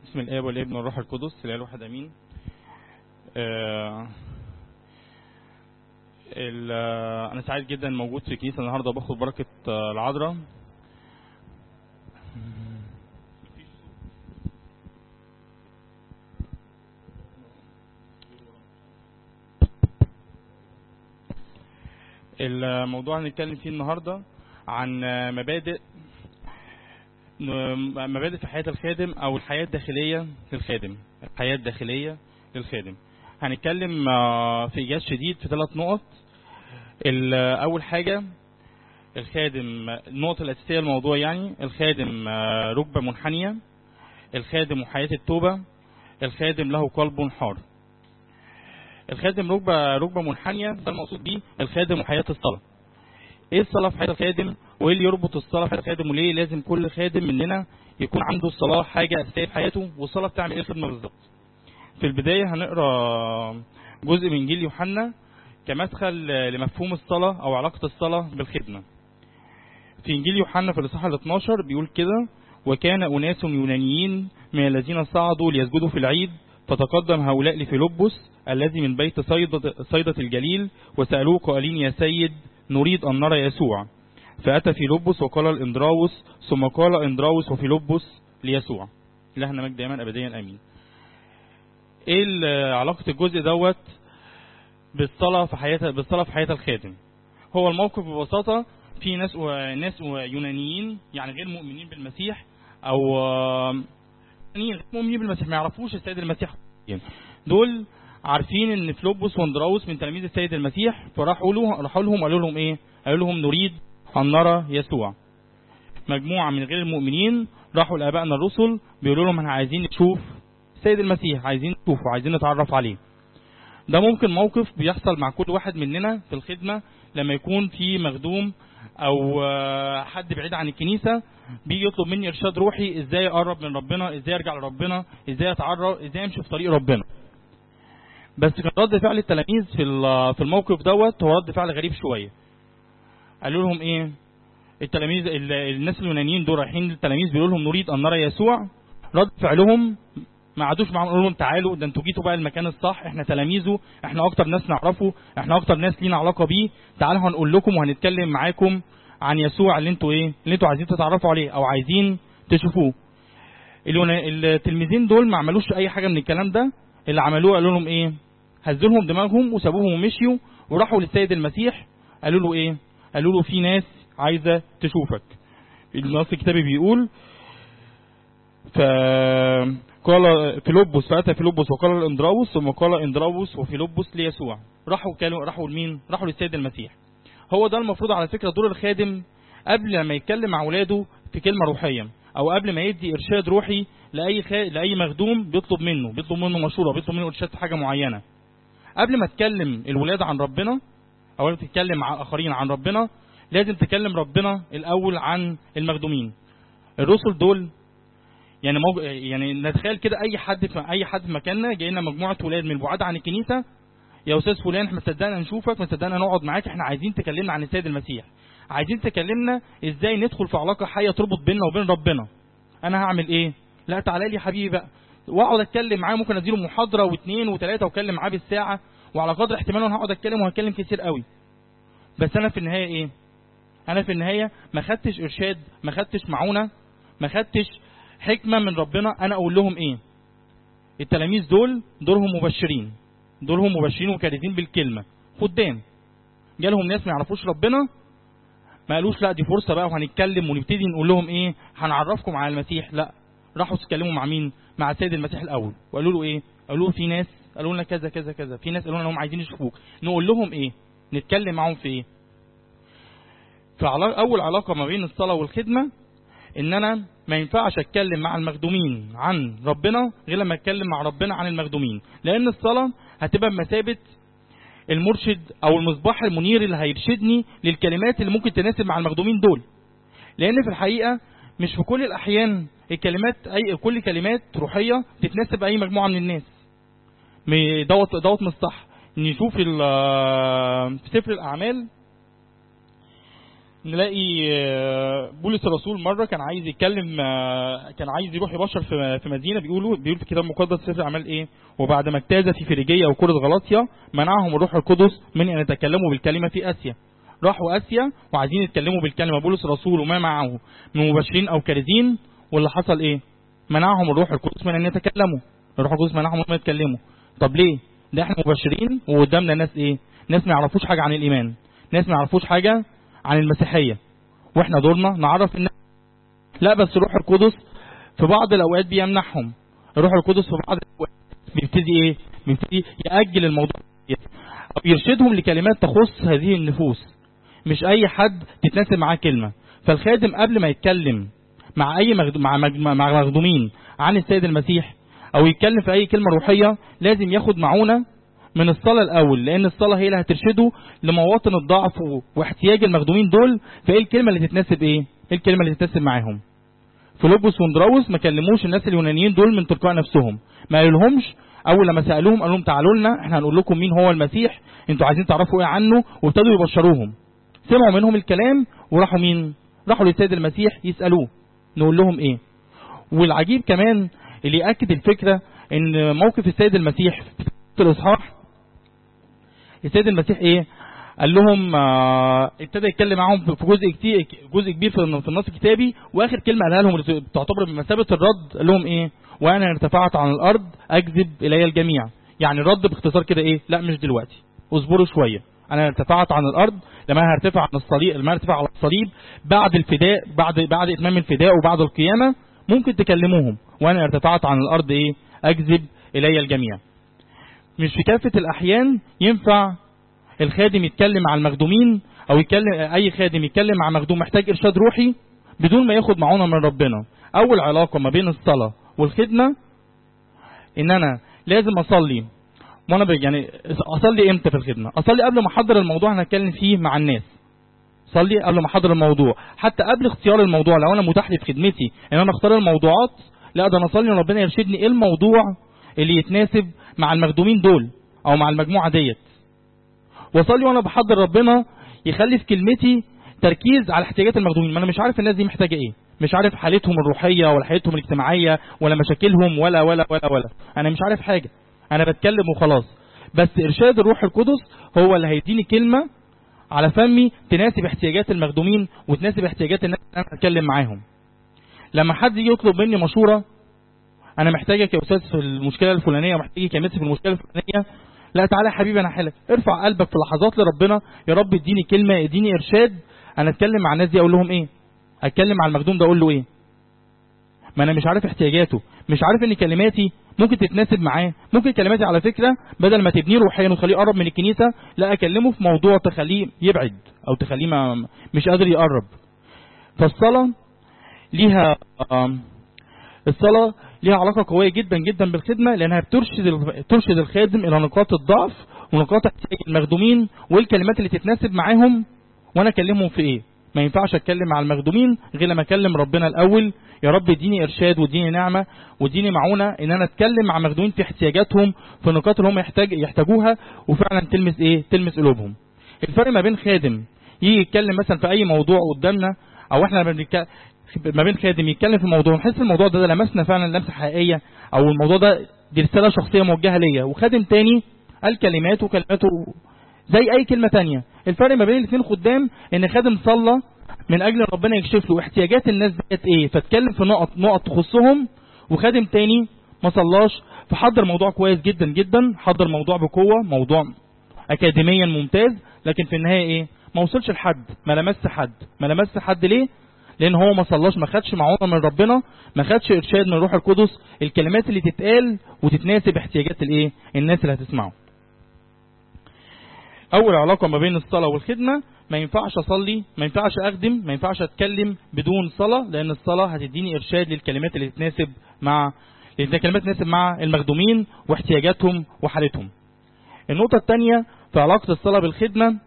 بسم الآب والابن والروح القدس الإله الواحد أمين آه ال- آه، أنا سعيد جدا موجود في الكنيسة النهاردة وباخد بركة آه، العذراء الموضوع اللي هنتكلم فيه النهاردة عن آه، مبادئ م- مبادئ في حياة الخادم أو الحياة الداخلية للخادم الحياة الداخلية للخادم هنتكلم آه، في إيجاز شديد في ثلاث نقط ال- أول حاجة الخادم النقطة الأساسية الموضوع يعني الخادم آه، ركبة منحنية الخادم وحياة التوبة الخادم له قلب حار الخادم ركبة ركبة منحنية ده المقصود بيه الخادم وحياة الصلاة ايه الصلاة في حياة الخادم وايه اللي يربط الصلاة في حياة الخادم وليه لازم كل خادم مننا يكون عنده الصلاة حاجة أساسية في حياته والصلاة بتعمل ايه الخدمة بالظبط في البداية هنقرا جزء من انجيل يوحنا كمدخل لمفهوم الصلاة او علاقة الصلاة بالخدمة في انجيل يوحنا في الاصحاح ال 12 بيقول كده وكان اناس يونانيين من الذين صعدوا ليسجدوا في العيد فتقدم هؤلاء لفيلبس الذي من بيت صيدة, صيدة الجليل وسألوه قائلين يا سيد نريد أن نرى يسوع فأتى فيلبس وقال الإندراوس ثم قال إندراوس وفيلبس ليسوع لهنا مجد دائما أبديا أمين ايه ال- علاقة الجزء دوت بالصلاة في حياة بالصلاة في حياة الخادم هو الموقف ببساطة في ناس و... ناس يونانيين يعني غير مؤمنين بالمسيح او آه، يونانيين غير مؤمنين بالمسيح ما يعرفوش السيد المسيح دول عارفين ان فلوبوس واندراوس من تلاميذ السيد المسيح فراحوا له راحوا لهم قالوا لهم ايه قالوا لهم نريد ان نرى يسوع مجموعة من غير المؤمنين راحوا لآبائنا الرسل بيقولوا لهم احنا عايزين نشوف السيد المسيح عايزين نشوفه عايزين نتعرف عليه ده ممكن موقف بيحصل مع كل واحد مننا في الخدمة لما يكون في مخدوم او آه، حد بعيد عن الكنيسة بيجي يطلب مني ارشاد روحي ازاي اقرب من ربنا ازاي ارجع لربنا ازاي اتعرف ازاي امشي في طريق ربنا بس كان رد فعل التلاميذ في ال- في الموقف دوت هو رد فعل غريب شوية قالوا لهم ايه التلاميذ ال- الناس اليونانيين دول رايحين للتلاميذ بيقولوا لهم نريد ان نرى يسوع رد فعلهم ما عادوش معاهم قالوا لهم تعالوا ده انتوا جيتوا بقى المكان الصح احنا تلاميذه احنا اكتر ناس نعرفه احنا اكتر ناس لينا علاقه بيه تعالوا هنقول لكم وهنتكلم معاكم عن يسوع اللي انتوا ايه اللي انتوا عايزين تتعرفوا عليه او عايزين تشوفوه اليونا- التلميذين دول ما عملوش اي حاجه من الكلام ده اللي عملوه قالوا لهم ايه هزوا لهم دماغهم وسابوهم ومشيوا وراحوا للسيد المسيح قالوا له ايه قالوا له في ناس عايزه تشوفك النص الكتابي بيقول فقال فيلبس فاتى فيلبس وقال لاندراوس ثم قال اندراوس وفيلبس ليسوع راحوا كانوا راحوا لمين راحوا للسيد المسيح هو ده المفروض على فكره دور الخادم قبل ما يتكلم مع اولاده في كلمه روحيه او قبل ما يدي ارشاد روحي لاي خ... لاي مخدوم بيطلب منه بيطلب منه مشوره بيطلب منه ارشاد في حاجه معينه قبل ما تكلم الولاد عن ربنا او قبل ما تتكلم مع الاخرين عن ربنا لازم تكلم ربنا الاول عن المخدومين الرسل دول يعني موج... يعني نتخيل كده اي حد في اي حد في مكاننا جاي لنا مجموعه ولاد من بعاد عن الكنيسه يا استاذ فلان احنا صدقنا نشوفك ما صدقنا نقعد معاك احنا عايزين تكلمنا عن السيد المسيح عايزين تكلمنا ازاي ندخل في علاقه حيه تربط بيننا وبين ربنا انا هعمل ايه لا تعالى لي يا حبيبي بقى واقعد اتكلم معاه ممكن اديله محاضره واثنين وثلاثه واتكلم معاه بالساعه وعلى قدر احتماله انا هقعد اتكلم وهتكلم كتير قوي بس انا في النهايه ايه انا في النهايه ما خدتش ارشاد ما خدتش معونه ما خدتش حكمه من ربنا انا اقول لهم ايه التلاميذ دول دورهم مبشرين دورهم مبشرين وكارثين بالكلمه خدام جالهم ناس ما يعرفوش ربنا ما قالوش لا دي فرصه بقى وهنتكلم ونبتدي نقول لهم ايه هنعرفكم على المسيح لا راحوا تتكلموا مع مين مع السيد المسيح الاول وقالوا له ايه قالوا له في ناس قالوا لنا كذا كذا كذا في ناس قالوا لنا هم عايزين يشوفوك نقول لهم ايه نتكلم معاهم في ايه فاول علاقه ما بين الصلاه والخدمه ان انا ما ينفعش اتكلم مع المخدومين عن ربنا غير لما اتكلم مع ربنا عن المخدومين لان الصلاه هتبقى بمثابه المرشد او المصباح المنير اللي هيرشدني للكلمات اللي ممكن تناسب مع المخدومين دول لان في الحقيقه مش في كل الاحيان الكلمات اي كل كلمات روحيه تتناسب اي مجموعه من الناس م- دوت دوت مش صح نشوف ال- في سفر الاعمال نلاقي آه، بولس الرسول مره كان عايز يتكلم آه، كان عايز يروح يبشر في في مدينه بيقولوا بيقول في الكتاب المقدس سفر اعمال ايه وبعد ما اجتاز في فريجيه وكره غلاطيا منعهم الروح القدس من ان يتكلموا بالكلمه في اسيا راحوا اسيا وعايزين يتكلموا بالكلمه بولس الرسول وما معه من مبشرين او كارزين واللي حصل ايه منعهم الروح القدس من ان يتكلموا الروح القدس منعهم ان يتكلموا طب ليه ده احنا مبشرين وقدامنا ناس ايه ناس ما يعرفوش حاجه عن الايمان ناس ما يعرفوش حاجه عن المسيحيه واحنا دورنا نعرف الناس لا بس الروح القدس في بعض الاوقات بيمنحهم الروح القدس في بعض الاوقات بيبتدي ايه بيبتدي ياجل الموضوع او يرشدهم لكلمات تخص هذه النفوس مش اي حد تتناسب معاه كلمه فالخادم قبل ما يتكلم مع اي مغد... مع مج... مع مخدومين عن السيد المسيح او يتكلم في اي كلمه روحيه لازم ياخد معونه من الصلاه الاول لان الصلاه هي اللي هترشده لمواطن الضعف و... واحتياج المخدومين دول فايه الكلمه اللي تتناسب ايه ايه الكلمه اللي تتناسب معاهم فيلبس واندراوس ما كلموش الناس اليونانيين دول من تلقاء نفسهم ما قالولهمش اول لما سالوهم قال لهم تعالوا لنا احنا هنقول لكم مين هو المسيح انتوا عايزين تعرفوا ايه عنه وابتدوا يبشروهم سمعوا منهم الكلام وراحوا مين راحوا للسيد المسيح يسالوه نقول لهم ايه والعجيب كمان اللي ياكد الفكره ان موقف السيد المسيح في الاصحاح السيد المسيح ايه قال لهم آه، ابتدى يتكلم معاهم في جزء كتير جزء كبير في في النص الكتابي واخر كلمه قالها لهم اللي تعتبر بمثابه الرد قال لهم ايه وانا ارتفعت عن الارض اكذب الي الجميع يعني الرد باختصار كده ايه لا مش دلوقتي اصبروا شويه انا ارتفعت عن الارض لما هرتفع عن الصليب لما هرتفع على الصليب بعد الفداء بعد بعد اتمام الفداء وبعد القيامه ممكن تكلموهم وانا ارتفعت عن الارض ايه اكذب الي الجميع مش في كافه الاحيان ينفع الخادم يتكلم مع المخدومين او يتكلم اي خادم يتكلم مع مخدوم محتاج ارشاد روحي بدون ما ياخد معونه من ربنا اول علاقه ما بين الصلاه والخدمه ان انا لازم اصلي وانا ب- يعني اصلي امتى في الخدمه اصلي قبل ما احضر الموضوع اللي هنتكلم فيه مع الناس صلي قبل ما احضر الموضوع حتى قبل اختيار الموضوع لو انا متاح لي في خدمتي ان انا اختار الموضوعات لا ده انا اصلي ان ربنا يرشدني ايه الموضوع اللي يتناسب مع المخدومين دول او مع المجموعه ديت واصلي وانا بحضر ربنا يخلي في كلمتي تركيز على احتياجات المخدومين ما انا مش عارف الناس دي محتاجه ايه مش عارف حالتهم الروحيه ولا حالتهم الاجتماعيه ولا مشاكلهم ولا ولا ولا ولا انا مش عارف حاجه انا بتكلم وخلاص بس ارشاد الروح القدس هو اللي هيديني كلمه على فمي تناسب احتياجات المخدومين وتناسب احتياجات الناس اللي انا بتكلم معاهم لما حد يجي يطلب مني مشوره انا محتاجك يا استاذ في المشكله الفلانيه محتاجك يا مس في المشكله الفلانيه لا تعالى يا حبيبي انا حلك ارفع قلبك في لحظات لربنا يا رب اديني كلمه اديني ارشاد انا اتكلم مع الناس دي اقول لهم ايه اتكلم مع المخدوم ده اقول له ايه ما انا مش عارف احتياجاته مش عارف ان كلماتي ممكن تتناسب معاه ممكن كلماتي على فكره بدل ما تبنيه روحيا وتخليه يقرب من الكنيسه لا اكلمه في موضوع تخليه يبعد او تخليه ما مش قادر يقرب فالصلاه ليها آم، الصلاه ليها علاقه قويه جدا جدا بالخدمه لانها بترشد ال- ترشد الخادم الى نقاط الضعف ونقاط احتياج المخدومين والكلمات اللي تتناسب معاهم وانا اكلمهم في ايه ما ينفعش اتكلم مع المخدومين غير لما اكلم ربنا الاول يا رب اديني ارشاد واديني نعمه واديني معونه ان انا اتكلم مع مخدومين في احتياجاتهم في النقاط اللي هم يحتاج يحتاجوها وفعلا تلمس ايه تلمس قلوبهم الفرق ما بين خادم يجي يتكلم مثلا في اي موضوع قدامنا او احنا لما بنتك- ما بين خادم يتكلم في موضوع نحس الموضوع ده, ده لمسنا فعلا لمسه حقيقيه او الموضوع ده دي رساله شخصيه موجهه ليا وخادم تاني قال كلمات وكلماته زي اي كلمه تانية الفرق ما بين الاثنين خدام ان خادم صلى من اجل ان ربنا يكشف له احتياجات الناس ديت ايه فاتكلم في نقط نقط تخصهم وخادم تاني ما صلاش فحضر موضوع كويس جدا جدا حضر موضوع بقوه موضوع اكاديميا ممتاز لكن في النهايه ايه ما وصلش لحد ما لمس حد ما لمس حد ليه لان هو ما صلاش ما خدش معونه من ربنا ما خدش ارشاد من الروح القدس الكلمات اللي تتقال وتتناسب احتياجات الايه الناس اللي هتسمعه اول علاقه ما بين الصلاه والخدمه ما ينفعش اصلي ما ينفعش اخدم ما ينفعش اتكلم بدون صلاه لان الصلاه هتديني ارشاد للكلمات اللي تتناسب مع لان الكلمات تناسب مع المخدومين واحتياجاتهم وحالتهم النقطه الثانيه في علاقه الصلاه بالخدمه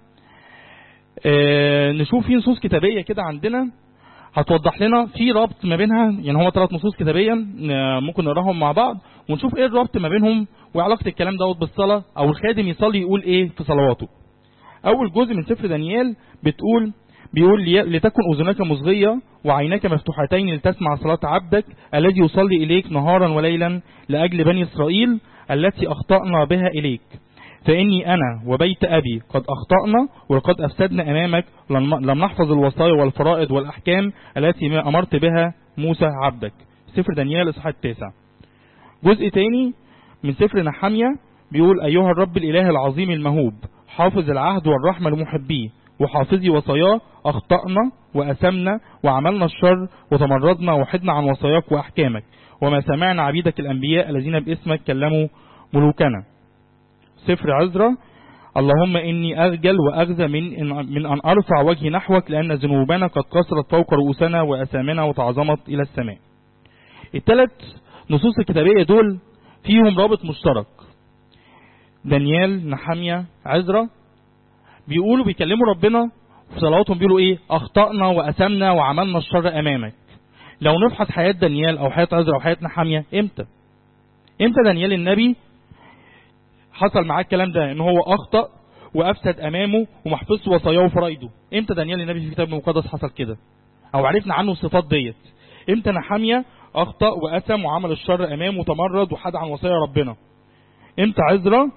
آه نشوف في نصوص كتابيه كده عندنا هتوضح لنا في ربط ما بينها يعني هو ثلاث نصوص كتابيه آه، ممكن نقراهم مع بعض ونشوف ايه الربط ما بينهم وعلاقه الكلام دوت بالصلاه او الخادم يصلي يقول ايه في صلواته اول جزء من سفر دانيال بتقول بيقول لي- لتكن أذنك مصغية وعيناك مفتوحتين لتسمع صلاة عبدك الذي يصلي إليك نهارا وليلا لأجل بني إسرائيل التي أخطأنا بها إليك فإني أنا وبيت أبي قد أخطأنا وقد أفسدنا أمامك لم لم نحفظ الوصايا والفرائض والأحكام التي ما أمرت بها موسى عبدك سفر دانيال الإصحاح التاسع جزء تاني من سفر نحمية بيقول أيها الرب الإله العظيم المهوب حافظ العهد والرحمة لمحبيه وحافظي وصاياه أخطأنا وأسمنا وعملنا الشر وتمردنا وحدنا عن وصاياك وأحكامك وما سمعنا عبيدك الأنبياء الذين باسمك كلموا ملوكنا سفر عزرا اللهم إني أخجل وأغزى من من أن أرفع وجهي نحوك لأن ذنوبنا قد كسرت فوق رؤوسنا وأسامنا وتعظمت إلى السماء الثلاث نصوص الكتابية دول فيهم رابط مشترك دانيال نحمية عزرا بيقولوا بيكلموا ربنا في صلواتهم بيقولوا ايه اخطأنا وأسمنا وعملنا الشر امامك لو نفحص حياة دانيال او حياة عزرا او حياة نحمية امتى امتى دانيال النبي حصل معاه الكلام ده ان هو اخطأ وافسد امامه ومحفظ وصاياه وفرايده امتى دانيال النبي في الكتاب المقدس حصل كده او عرفنا عنه الصفات ديت امتى نحمية اخطأ واسم وعمل الشر امامه وتمرد وحد عن وصايا ربنا امتى عزرا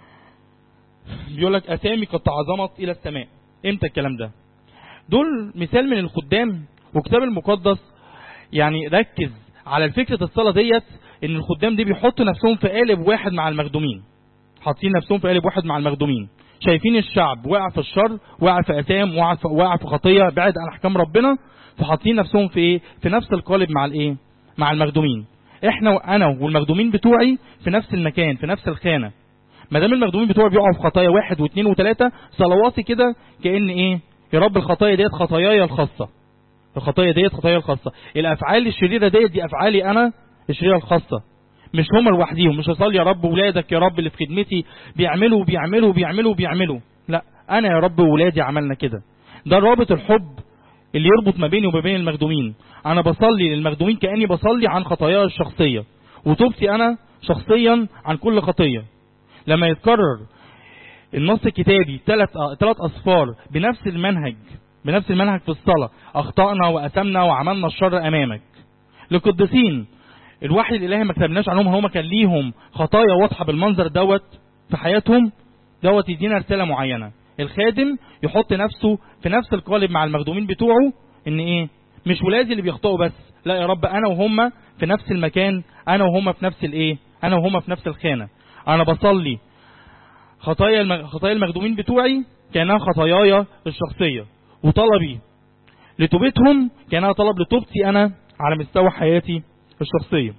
بيقول لك اسامي قد تعظمت الى السماء امتى الكلام ده دول مثال من الخدام وكتاب المقدس يعني ركز على فكرة الصلاة ديت ان الخدام دي بيحطوا نفسهم في قالب واحد مع المخدومين حاطين نفسهم في قالب واحد مع المخدومين شايفين الشعب واقع في الشر واقع في اثام واقع في, واقع في خطيه بعد عن احكام ربنا فحاطين نفسهم في ايه في نفس القالب مع الايه مع المخدومين احنا انا والمخدومين بتوعي في نفس المكان في نفس الخانه ما دام المخدومين بتوعي بيقعوا في خطايا واحد واثنين وثلاثه صلواتي كده كان ايه يا رب الخطايا ديت خطاياي الخاصه الخطايا ديت خطايا الخاصه الافعال الشريره ديت دي افعالي انا الشريره الخاصه مش هم لوحديهم مش هصلي يا رب ولادك يا رب اللي في خدمتي بيعملوا بيعملوا بيعملوا بيعملوا لا انا يا رب وولادي عملنا كده ده رابط الحب اللي يربط ما بيني وما بين المخدومين انا بصلي للمخدومين كاني بصلي عن خطاياي الشخصيه وتوبتي انا شخصيا عن كل خطيه لما يتكرر النص الكتابي ثلاث ثلاث اصفار بنفس المنهج بنفس المنهج في الصلاه اخطانا واسمنا وعملنا الشر امامك لقدسين الوحي الالهي ما كتبناش عنهم هم كان ليهم خطايا واضحه بالمنظر دوت في حياتهم دوت يدينا رساله معينه الخادم يحط نفسه في نفس القالب مع المخدومين بتوعه ان ايه مش ولادي اللي بيخطئوا بس لا يا رب انا وهم في نفس المكان انا وهم في نفس الايه انا وهم في نفس الخانه انا بصلي خطايا الم... خطايا المخدومين بتوعي كانها خطاياي الشخصيه وطلبي لتوبتهم كانها طلب لتوبتي انا على مستوى حياتي الشخصيه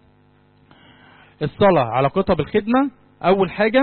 الصلاه علاقتها بالخدمه اول حاجه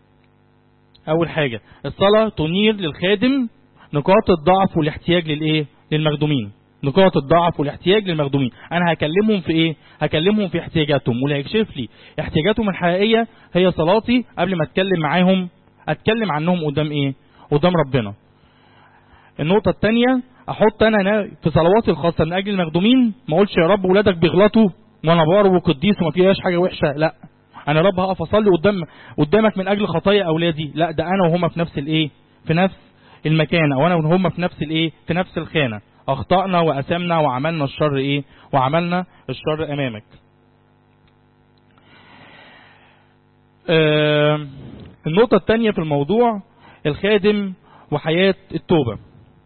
اول حاجه الصلاه تنير للخادم نقاط الضعف والاحتياج للايه للمخدومين نقاط الضعف والاحتياج للمخدومين انا هكلمهم في ايه هكلمهم في احتياجاتهم واللي هيكشف لي احتياجاتهم الحقيقيه هي صلاتي قبل ما اتكلم معاهم اتكلم عنهم قدام ايه قدام ربنا النقطه الثانيه احط انا في صلواتي الخاصه من اجل المخدومين ما اقولش يا رب ولادك بيغلطوا وانا بار وقديس وما فيهاش حاجه وحشه لا انا يا رب هقف اصلي قدام قدامك من اجل خطايا اولادي لا ده انا وهم في نفس الايه في نفس المكان او انا وهم في نفس الايه في نفس الخانه اخطانا واسمنا وعملنا الشر ايه وعملنا الشر امامك آه النقطه الثانيه في الموضوع الخادم وحياه التوبه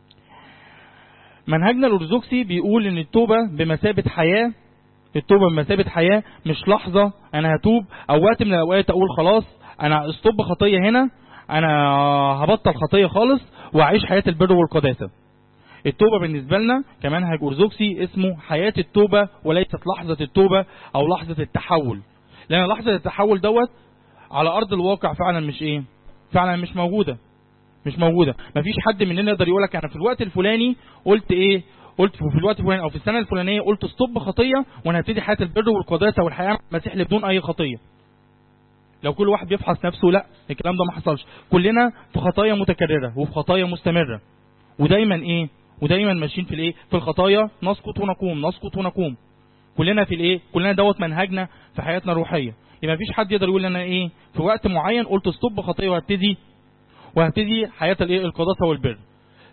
منهجنا الارثوذكسي بيقول ان التوبه بمثابه حياه التوبه بمثابه حياه مش لحظه انا هتوب او وقت من الاوقات اقول خلاص انا استوب خطيه هنا انا هبطل خطيه خالص واعيش حياه البر والقداسه التوبة بالنسبة لنا كمنهج أرثوذكسي اسمه حياة التوبة وليست لحظة التوبة أو لحظة التحول لأن لحظة التحول دوت على أرض الواقع فعلا مش إيه فعلا مش موجودة مش موجودة مفيش حد مننا يقدر يقولك أنا في الوقت الفلاني قلت إيه قلت في الوقت الفلاني أو في السنة الفلانية قلت ستوب خطية وأنا هبتدي حياة البر والقداسة والحياة مع المسيح اللي بدون أي خطية لو كل واحد بيفحص نفسه لا الكلام ده ما حصلش كلنا في خطايا متكررة وفي خطايا مستمرة ودايما ايه ودايما ماشيين في الايه في الخطايا نسقط ونقوم نسقط ونقوم كلنا في الايه كلنا دوت منهجنا في حياتنا الروحيه يبقى مفيش حد يقدر يقول انا ايه في وقت معين قلت ستوب خطيه وهبتدي وهبتدي حياه الايه القداسه والبر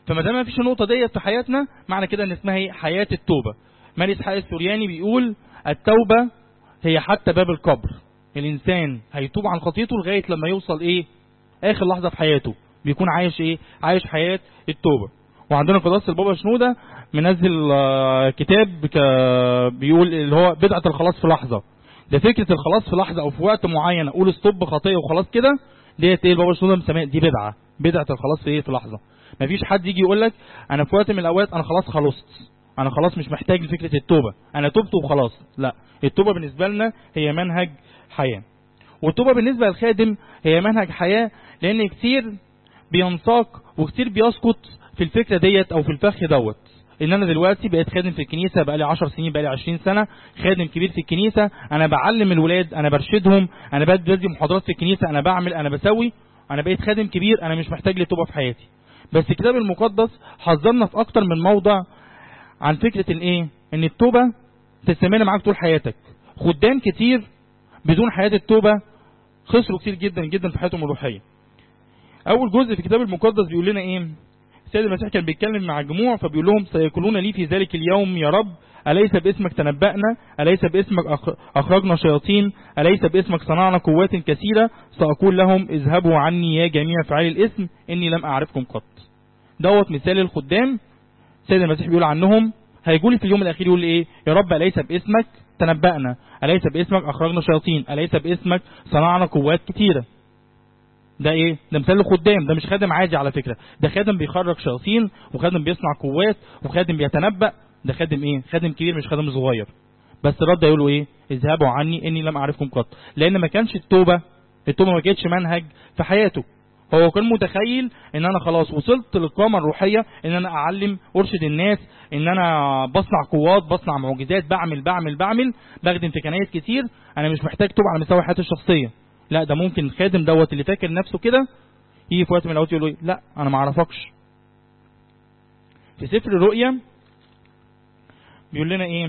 فما دام ما فيش النقطه ديت في حياتنا معنى كده ان اسمها ايه حياه التوبه ماري اسحاق السورياني بيقول التوبه هي حتى باب القبر الانسان هيتوب عن خطيته لغايه لما يوصل ايه اخر لحظه في حياته بيكون عايش ايه عايش حياه التوبه وعندنا قداسه البابا شنوده منزل آه، كتاب ك- بيقول اللي هو بدعه الخلاص في لحظه ده فكره الخلاص في لحظه او في وقت معين اقول ستوب خطيه وخلاص كده ديت ايه البابا شنوده مسميها دي بدعه بدعه الخلاص في ايه في لحظه مفيش حد يجي يقول لك انا في وقت من الاوقات انا خلاص خلصت انا خلاص مش محتاج لفكره التوبه انا تبت وخلاص لا التوبه بالنسبه لنا هي منهج حياه والتوبه بالنسبه للخادم هي منهج حياه لان كتير بينساق وكتير بيسقط في الفكره ديت او في الفخ دوت ان انا دلوقتي بقيت خادم في الكنيسه بقالي 10 سنين بقالي 20 سنه خادم كبير في الكنيسه انا بعلم الولاد انا برشدهم انا بدي محاضرات في الكنيسه انا بعمل انا بسوي انا بقيت خادم كبير انا مش محتاج لتوبه في حياتي بس الكتاب المقدس حذرنا في اكتر من موضع عن فكره الايه ان التوبه تستمر معاك طول حياتك خدام كتير بدون حياه التوبه خسروا كتير جدا جدا في حياتهم الروحيه اول جزء في الكتاب المقدس بيقول لنا ايه السيد المسيح كان بيتكلم مع الجموع فبيقول لهم سيقولون لي في ذلك اليوم يا رب أليس باسمك تنبأنا أليس باسمك أخ- أخرجنا شياطين أليس باسمك صنعنا قوات كثيرة سأقول لهم اذهبوا عني يا جميع فعال الاسم إني لم أعرفكم قط دوت مثال الخدام السيد المسيح بيقول عنهم هيقول في اليوم الأخير يقول إيه يا رب أليس باسمك تنبأنا أليس باسمك أخرجنا شياطين أليس باسمك صنعنا قوات كثيرة ده ايه ده مثال الخدام ده مش خادم عادي على فكره ده خادم بيخرج شياطين وخادم بيصنع قوات وخادم بيتنبأ ده خادم ايه خادم كبير مش خادم صغير بس رد يقولوا ايه اذهبوا عني اني لم اعرفكم قط لان ما كانش التوبه التوبه ما كانتش منهج في حياته هو كان متخيل ان انا خلاص وصلت للقامه الروحيه ان انا اعلم ارشد الناس ان انا بصنع قوات بصنع معجزات بعمل بعمل بعمل بخدم في كنايس كتير انا مش محتاج توبه على مستوى حياتي الشخصيه لا ده ممكن الخادم دوت اللي فاكر نفسه كده يجي في وقت من الاوقات يقول له إيه؟ لا انا ما اعرفكش في سفر الرؤيا بيقول لنا ايه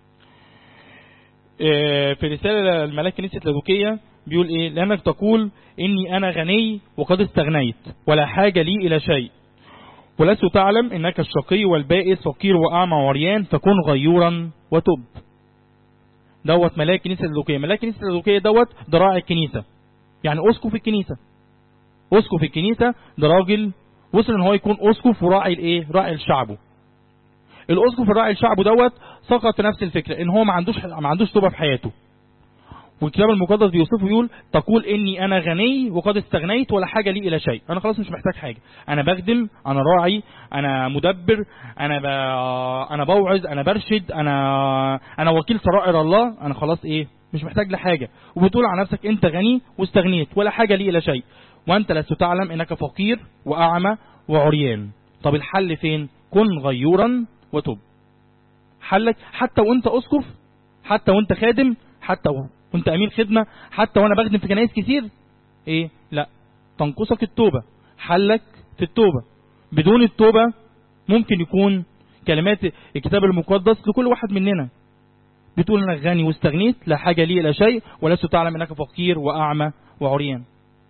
آه، في رسالة الملاك كنيسة لادوكية بيقول ايه لانك تقول اني انا غني وقد استغنيت ولا حاجة لي الى شيء ولست تعلم انك الشقي والبائس فقير واعمى وعريان فكن غيورا وتب دوت ملاك كنيسة لادوكية ملاك كنيسة لادوكية دوت ده راعي الكنيسة يعني اسقف الكنيسة اسقف الكنيسة ده راجل وصل ان هو يكون اسقف وراعي الايه راعي لشعبه الاسقف الراعي لشعبه دوت سقط في نفس الفكره ان هو ما عندوش ما عندوش توبه في حياته والكتاب المقدس بيوصفه يقول تقول اني انا غني وقد استغنيت ولا حاجه لي الى شيء انا خلاص مش محتاج حاجه انا بخدم انا راعي انا مدبر انا ب... انا بوعظ انا برشد انا انا وكيل سرائر الله انا خلاص ايه مش محتاج لحاجه وبتقول على نفسك انت غني واستغنيت ولا حاجه لي الى شيء وانت لست تعلم انك فقير واعمى وعريان طب الحل فين كن غيورا وتب حلك حتى وانت اسقف حتى وانت خادم حتى وانت امين خدمه حتى وانا بخدم في كنايس كتير ايه لا تنقصك التوبه حلك في التوبه بدون التوبه ممكن يكون كلمات الكتاب المقدس لكل واحد مننا بتقول انك غني واستغنيت لا حاجه لي الى شيء ولست تعلم انك فقير واعمى وعريان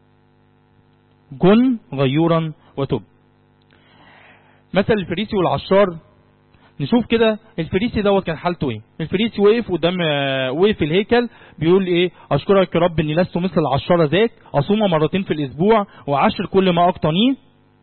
كن غيورا وتب مثل الفريسي والعشار نشوف كده الفريسي دوت كان حالته ايه الفريسي وقف قدام آه، وقف في الهيكل بيقول ايه اشكرك يا رب اني لست مثل العشاره ذاك اصوم مرتين في الاسبوع واعشر كل ما اقتنيه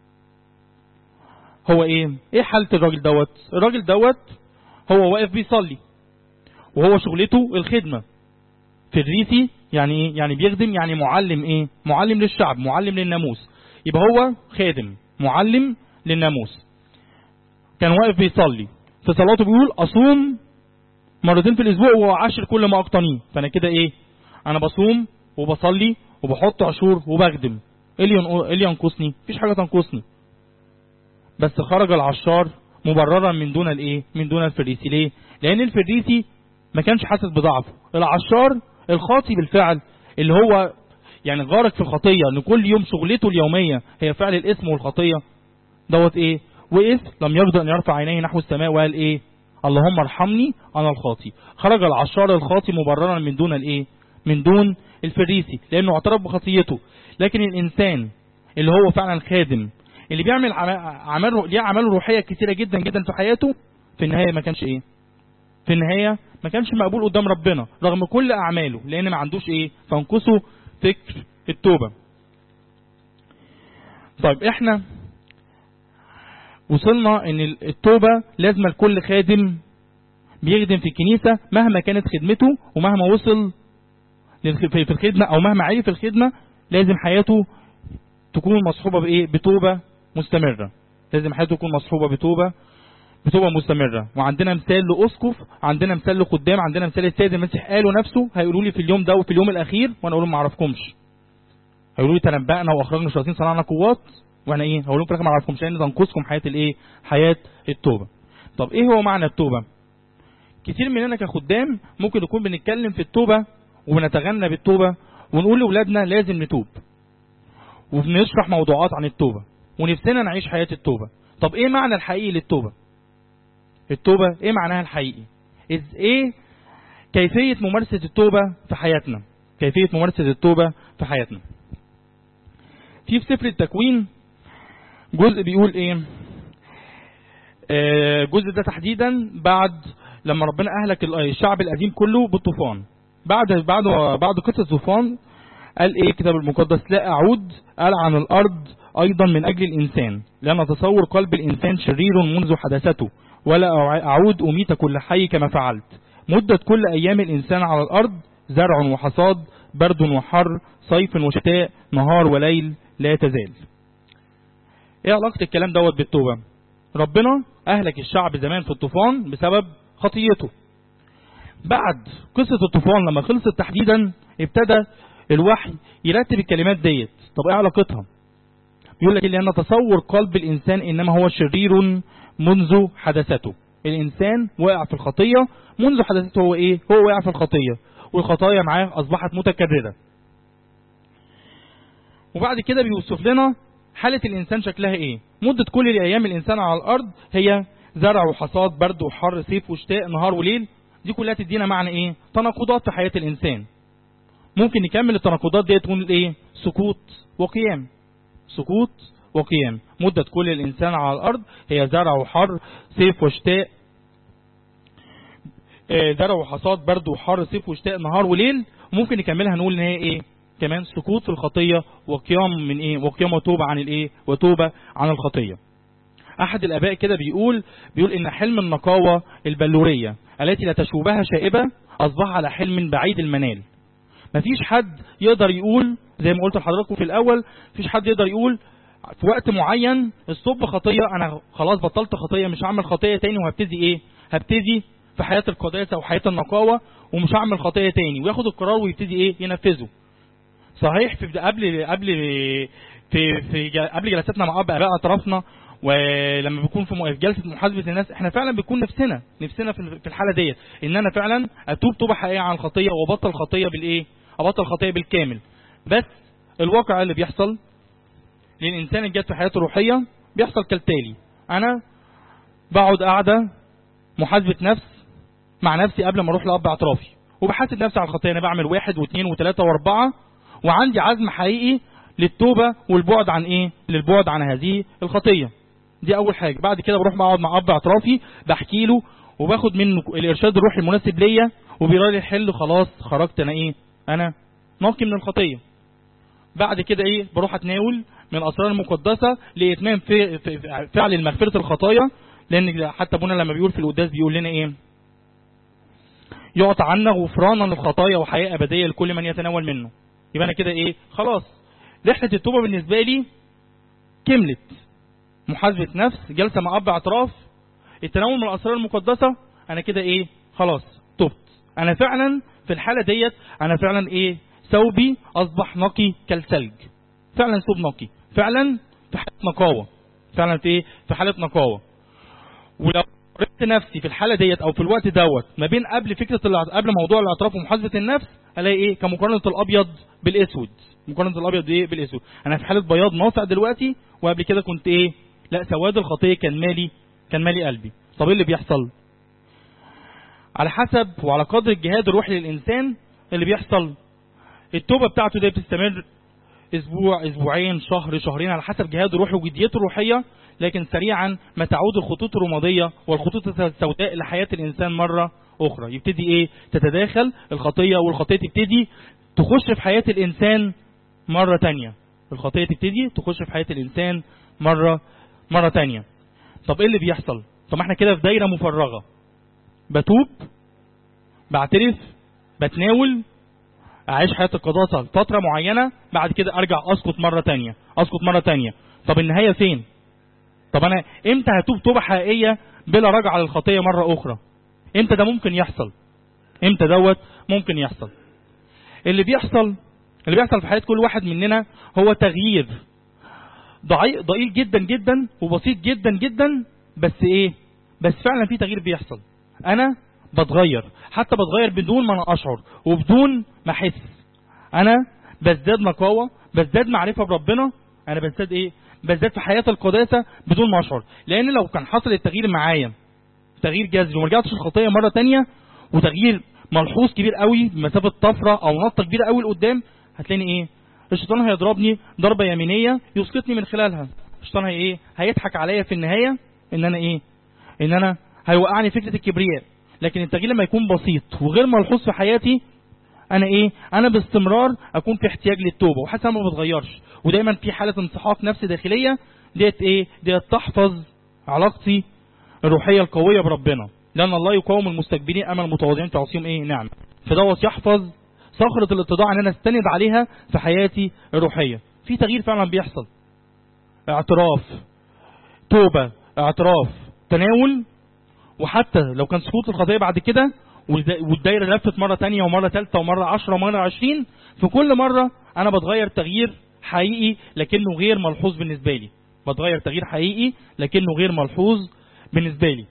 هو ايه ايه حاله الراجل دوت الراجل دوت هو واقف بيصلي وهو شغلته الخدمه فريسي يعني ايه يعني بيخدم يعني معلم ايه معلم للشعب معلم للناموس يبقى هو خادم معلم للناموس كان واقف بيصلي في صلاته بيقول اصوم مرتين في الاسبوع وعشر كل ما اقتنيه فانا كده ايه انا بصوم وبصلي وبحط عشور وبخدم ايه اللي ينق- إيه اللي ينقصني مفيش حاجه تنقصني بس خرج العشار مبررا من دون الايه من دون الفريسي ليه لان الفريسي ما كانش حاسس بضعفه العشار الخاطي بالفعل اللي هو يعني غارق في الخطيه ان كل يوم شغلته اليوميه هي فعل الاسم والخطيه دوت ايه وقف لم يرضى ان يرفع عينيه نحو السماء وقال ايه اللهم ارحمني انا الخاطي خرج العشار الخاطي مبررا من دون الايه من دون الفريسي لانه اعترف بخطيته لكن الانسان اللي هو فعلا خادم اللي بيعمل عم- اعمال ليه اعمال روحيه كتيره جدا جدا في حياته في النهايه ما كانش ايه في النهايه ما كانش مقبول قدام ربنا رغم كل اعماله لان ما عندوش ايه فانقصوا فكر التوبه طيب احنا وصلنا ان التوبه لازم لكل خادم بيخدم في الكنيسه مهما كانت خدمته ومهما وصل للخ- في في الخدمه او مهما عرف في الخدمه لازم حياته تكون مصحوبه بايه بتوبه مستمره لازم حياته تكون مصحوبه بتوبه بتوبه مستمره وعندنا مثال لاسقف عندنا مثال لخدام عندنا مثال السيد المسيح قاله نفسه هيقولوا لي في اليوم ده وفي اليوم الاخير وانا اقول لهم ما اعرفكمش هيقولوا لي تنبأنا واخرجنا شياطين صنعنا قوات وانا ايه هقول لهم في الاخر ما اعرفكمش لان تنقصكم حياه الايه حياه التوبه طب ايه هو معنى التوبه كتير مننا كخدام ممكن نكون بنتكلم في التوبه وبنتغنى بالتوبه ونقول لاولادنا لازم نتوب وبنشرح موضوعات عن التوبه ونفسنا نعيش حياه التوبه طب ايه معنى الحقيقي للتوبه التوبه ايه معناها الحقيقي إز ايه كيفيه ممارسه التوبه في حياتنا كيفيه ممارسه التوبه في حياتنا في في سفر التكوين جزء بيقول ايه آه، الجزء ده تحديدا بعد لما ربنا اهلك ال- الشعب القديم كله بالطوفان بعد بعد بعد قصه الطوفان قال ايه الكتاب المقدس لا اعود قال عن الارض ايضا من اجل الانسان لان تصور قلب الانسان شرير منذ حدثته ولا أع- اعود اميت كل حي كما فعلت مده كل ايام الانسان على الارض زرع وحصاد برد وحر صيف وشتاء نهار وليل لا تزال ايه علاقه الكلام دوت بالتوبه ربنا اهلك الشعب زمان في الطوفان بسبب خطيته بعد قصة الطوفان لما خلصت تحديدا ابتدى الوحي يرتب الكلمات ديت طب ايه علاقتها يقول لك لان تصور قلب الانسان انما هو شرير منذ حدثته الانسان واقع في الخطية منذ حدثته هو ايه هو واقع في الخطية والخطايا معاه اصبحت متكررة وبعد كده بيوصف لنا حالة الإنسان شكلها إيه مدة كل أيام الإنسان على الأرض هي زرع وحصاد برد وحر صيف وشتاء نهار وليل دي كلها تدينا معنى إيه تناقضات في حياة الإنسان ممكن نكمل التناقضات دي تكون إيه سكوت وقيام سكوت وقيام مدة كل الإنسان على الأرض هي زرع وحر صيف وشتاء آه، زرع وحصاد برد وحر صيف وشتاء نهار وليل وممكن نكملها نقول ان هي ايه كمان سكوت في الخطيه وقيام من ايه وقيام وتوبه عن الايه وتوبه عن الخطيه احد الاباء كده بيقول بيقول ان حلم النقاوه البلوريه التي لا تشوبها شائبه اصبح على حلم بعيد المنال مفيش حد يقدر يقول زي ما قلت لحضراتكم في الاول مفيش حد يقدر يقول في وقت معين الصب خطيه انا خلاص بطلت خطيه مش هعمل خطيه تاني وهبتدي ايه هبتدي في حياه القداسه وحياه النقاوه ومش هعمل خطيه تاني وياخد القرار ويبتدي ايه ينفذه صحيح في قبل قبل في في جل- قبل جلساتنا مع اب اباء اطرافنا ولما بيكون في م- في جلسه محاسبه الناس احنا فعلا بيكون نفسنا نفسنا في في الحاله ديت ان انا فعلا اتوب توبه حقيقيه عن الخطيه وابطل خطيه بالايه؟ ابطل خطيه بالكامل بس الواقع اللي بيحصل للانسان اللي جت في حياته الروحيه بيحصل كالتالي انا بقعد قاعده محاسبه نفس مع نفسي قبل ما اروح لاب اعترافي وبحاسب نفسي على الخطيه انا بعمل واحد واثنين وثلاثه واربعه وعندي عزم حقيقي للتوبه والبعد عن ايه؟ للبعد عن هذه الخطيه. دي اول حاجه، بعد كده بروح بقعد مع اب اعترافي بحكي له وباخد منه الارشاد الروحي المناسب ليا وبيرى لي الحل خلاص خرجت انا ايه؟ انا ناقي من الخطيه. بعد كده ايه؟ بروح اتناول من الاسرار المقدسه لاتمام في في- فعل مغفره الخطايا لان حتى ابونا لما بيقول في القداس بيقول لنا ايه؟ يعطى عنا غفرانا للخطايا وحياه ابديه لكل من يتناول منه. يبقى انا كده ايه خلاص رحله التوبه بالنسبه لي كملت محاسبه نفس جلسه مع اب اعتراف التناول من الاسرار المقدسه انا كده ايه خلاص تبت انا فعلا في الحاله ديت انا فعلا ايه ثوبي اصبح نقي كالثلج فعلا ثوب نقي فعلا في حاله نقاوه فعلا في ايه في حاله نقاوه ولو قررت نفسي في الحاله ديت او في الوقت دوت ما بين قبل فكره الع- قبل موضوع الاعتراف ومحاسبه النفس الاقي ايه كمقارنه الابيض بالاسود مقارنه الابيض ايه بالاسود انا في حاله بياض ناصع دلوقتي وقبل كده كنت ايه لا سواد الخطيه كان مالي كان مالي قلبي طب ايه اللي بيحصل على حسب وعلى قدر الجهاد الروحي للانسان اللي بيحصل التوبه بتاعته دي بتستمر اسبوع اسبوعين شهر شهرين على حسب جهاده الروحي وجديته الروحيه لكن سريعا ما تعود الخطوط الرماديه والخطوط السوداء لحياه الانسان مره اخرى يبتدي ايه تتداخل الخطيه والخطيه تبتدي تخش في حياه الانسان مره تانية الخطيه تبتدي تخش في حياه الانسان مره مره تانية طب ايه اللي بيحصل طب احنا كده في دايره مفرغه بتوب بعترف بتناول اعيش حياه القداسه لفتره معينه بعد كده ارجع اسقط مره تانية اسقط مره تانية طب النهايه فين طب انا امتى هتوب توبه حقيقيه بلا رجعه للخطيه مره اخرى امتى ده ممكن يحصل امتى دوت ممكن يحصل اللي بيحصل اللي بيحصل في حياه كل واحد مننا هو تغيير ضعيف ضئيل جدا جدا وبسيط جدا جدا بس ايه بس فعلا في تغيير بيحصل انا بتغير حتى بتغير بدون ما انا اشعر وبدون ما احس انا بزداد نقاوه بزداد معرفه بربنا انا بزداد ايه بزداد في حياه القداسه بدون ما اشعر لان لو كان حصل التغيير معايا تغيير جذري وما رجعتش الخطيه مره تانية وتغيير ملحوظ كبير قوي بمسافه طفره او نطه كبيره قوي لقدام هتلاقيني ايه الشيطان هيضربني ضربه يمينيه يسقطني من خلالها الشيطان هي ايه هيضحك عليا في النهايه ان انا ايه ان انا هيوقعني فكره الكبرياء لكن التغيير لما يكون بسيط وغير ملحوظ في حياتي انا ايه انا باستمرار اكون في احتياج للتوبه وحاسس انا ما بتغيرش ودايما في حاله انسحاق نفسي داخليه ديت ايه ديت تحفظ علاقتي الروحيه القويه بربنا لان الله يقاوم المستكبرين امام المتواضعين تعصيهم ايه نعم فدوت يحفظ صخرة الاتضاع ان انا استند عليها في حياتي الروحية في تغيير فعلا بيحصل اعتراف توبة اعتراف تناول وحتى لو كان سقوط الخطية بعد كده والدايرة لفت مرة تانية ومرة ثالثة ومرة عشرة ومرة عشرين في كل مرة أنا بتغير تغيير حقيقي لكنه غير ملحوظ بالنسبة لي بتغير تغيير حقيقي لكنه غير ملحوظ بالنسبة لي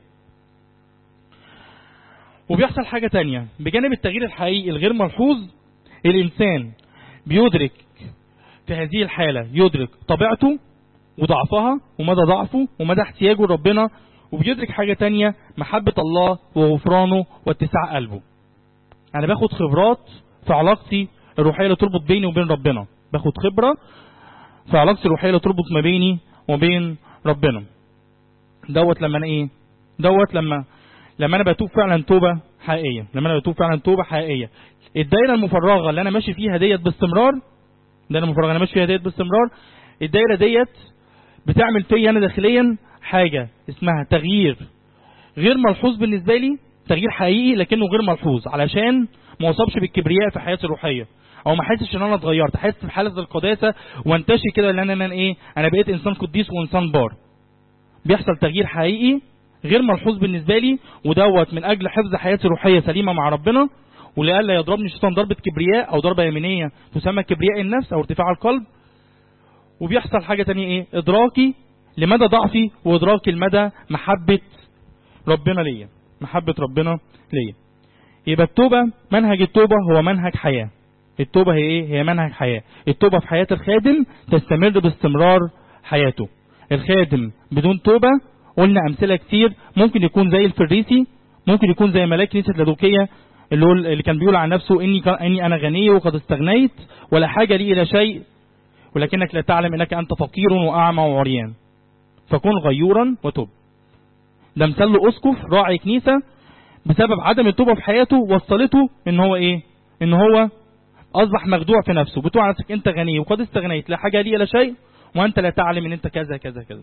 وبيحصل حاجة تانية بجانب التغيير الحقيقي الغير ملحوظ الإنسان بيدرك في هذه الحالة يدرك طبيعته وضعفها ومدى ضعفه ومدى احتياجه لربنا وبيدرك حاجة تانية محبة الله وغفرانه واتساع قلبه أنا باخد خبرات في علاقتي الروحية اللي تربط بيني وبين ربنا باخد خبرة في علاقتي الروحية اللي تربط ما بيني وبين ربنا دوت لما أنا إيه دوت لما لما أنا بتوب فعلا توبة حقيقية لما أنا بتوب فعلا توبة حقيقية الدايرة المفرغة اللي أنا ماشي فيها ديت باستمرار الدايرة المفرغة اللي أنا ماشي فيها ديت باستمرار الدايرة ديت بتعمل فيا أنا داخليا حاجة اسمها تغيير غير ملحوظ بالنسبة لي تغيير حقيقي لكنه غير ملحوظ علشان ما اصابش بالكبرياء في حياتي الروحيه او ما احسش ان انا اتغيرت احس بحاله القداسه وانتشي كده لان انا ايه انا بقيت انسان قديس وانسان بار بيحصل تغيير حقيقي غير ملحوظ بالنسبه لي ودوت من اجل حفظ حياتي الروحيه سليمه مع ربنا ولئلا يضربني الشيطان ضربه كبرياء او ضربه يمينيه تسمى كبرياء النفس او ارتفاع القلب وبيحصل حاجه تانية ايه ادراكي لمدى ضعفي وادراكي لمدى محبه ربنا ليا محبه ربنا ليا يبقى التوبه منهج التوبه هو منهج حياه التوبه هي ايه هي منهج حياه التوبه في حياه الخادم تستمر باستمرار حياته الخادم بدون توبه قلنا امثله كتير ممكن يكون زي الفريسي ممكن يكون زي ملاك كنيسه لادوكيه اللي هو اللي كان بيقول عن نفسه اني اني انا غني وقد استغنيت ولا حاجه لي الى شيء ولكنك لا تعلم انك انت فقير واعمى وعريان فكن غيورا وتب ده مثال اسقف راعي كنيسه بسبب عدم التوبه في حياته وصلته ان هو ايه ان هو اصبح مخدوع في نفسه بتقول على نفسك انت غني وقد استغنيت لا حاجه لي الى شيء وانت لا تعلم ان انت كذا كذا كذا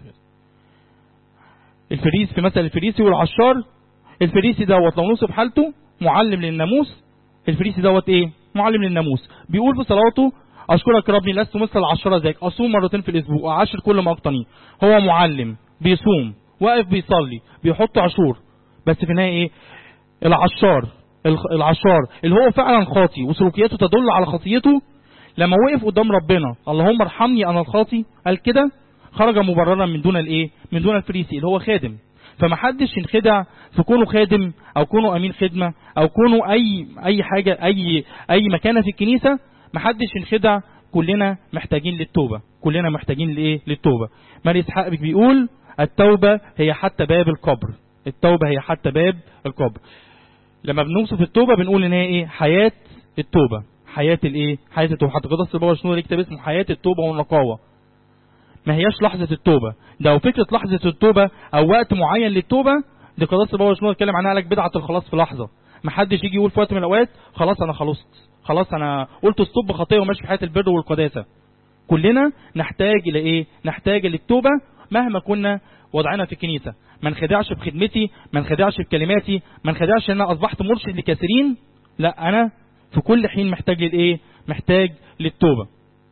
الفريس في مثل الفريسي والعشار الفريسي دوت لو نصب حالته معلم للناموس الفريسي دوت ايه معلم للناموس بيقول في صلاته اشكرك ربي لست مثل العشرة ذاك اصوم مرتين في الاسبوع واعاشر كل ما اقتني هو معلم بيصوم واقف بيصلي بيحط عشور بس في النهايه ايه العشار العشار اللي هو فعلا خاطي وسلوكياته تدل على خطيته لما وقف قدام ربنا اللهم ارحمني انا الخاطي قال كده خرج مبررا من دون الايه من دون الفريسي اللي هو خادم فما حدش ينخدع في كونه خادم او كونه امين خدمه او كونه اي اي حاجه اي اي مكانه في الكنيسه ما حدش ينخدع كلنا محتاجين للتوبه كلنا محتاجين لايه للتوبه ماري اسحاق بيقول التوبه هي حتى باب القبر التوبه هي حتى باب القبر لما بنوصف التوبه بنقول ان هي ايه حياه التوبه حياه الايه حياه التوبه حتى قدس البابا شنو كتاب اسمه حياه التوبه والنقاوه ما هياش لحظه التوبه ده لو فكره لحظه التوبه او وقت معين للتوبه دي قدس البابا شنو اتكلم عنها لك بدعه الخلاص في لحظه ما حدش يجي يقول في وقت من الاوقات خلاص انا خلصت خلاص انا قلت ستوب خطيه وماشي في حياه البر والقداسه كلنا نحتاج الى ايه نحتاج للتوبه مهما كنا وضعنا في الكنيسه ما انخدعش بخدمتي ما انخدعش بكلماتي ما انخدعش ان انا اصبحت مرشد لكثيرين لا انا في كل حين محتاج للايه محتاج للتوبه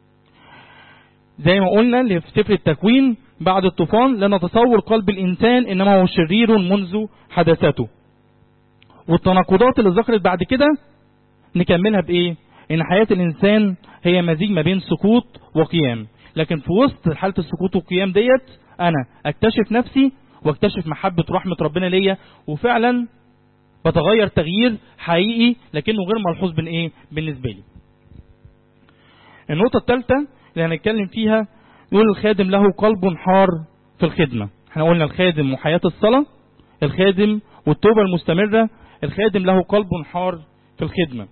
زي ما قلنا في سفر التكوين بعد الطوفان لا نتصور قلب الانسان انما هو شرير منذ حدثته والتناقضات اللي ذكرت بعد كده نكملها بايه ان حياه الانسان هي مزيج ما بين سقوط وقيام لكن في وسط حاله السقوط والقيام ديت انا اكتشف نفسي واكتشف محبه ورحمه ربنا ليا وفعلا بتغير تغيير حقيقي لكنه غير ملحوظ بين ايه بالنسبه لي النقطه الثالثه اللي هنتكلم فيها يقول الخادم له قلب حار في الخدمه احنا قلنا الخادم وحياه الصلاه الخادم والتوبه المستمره الخادم له قلب حار في الخدمه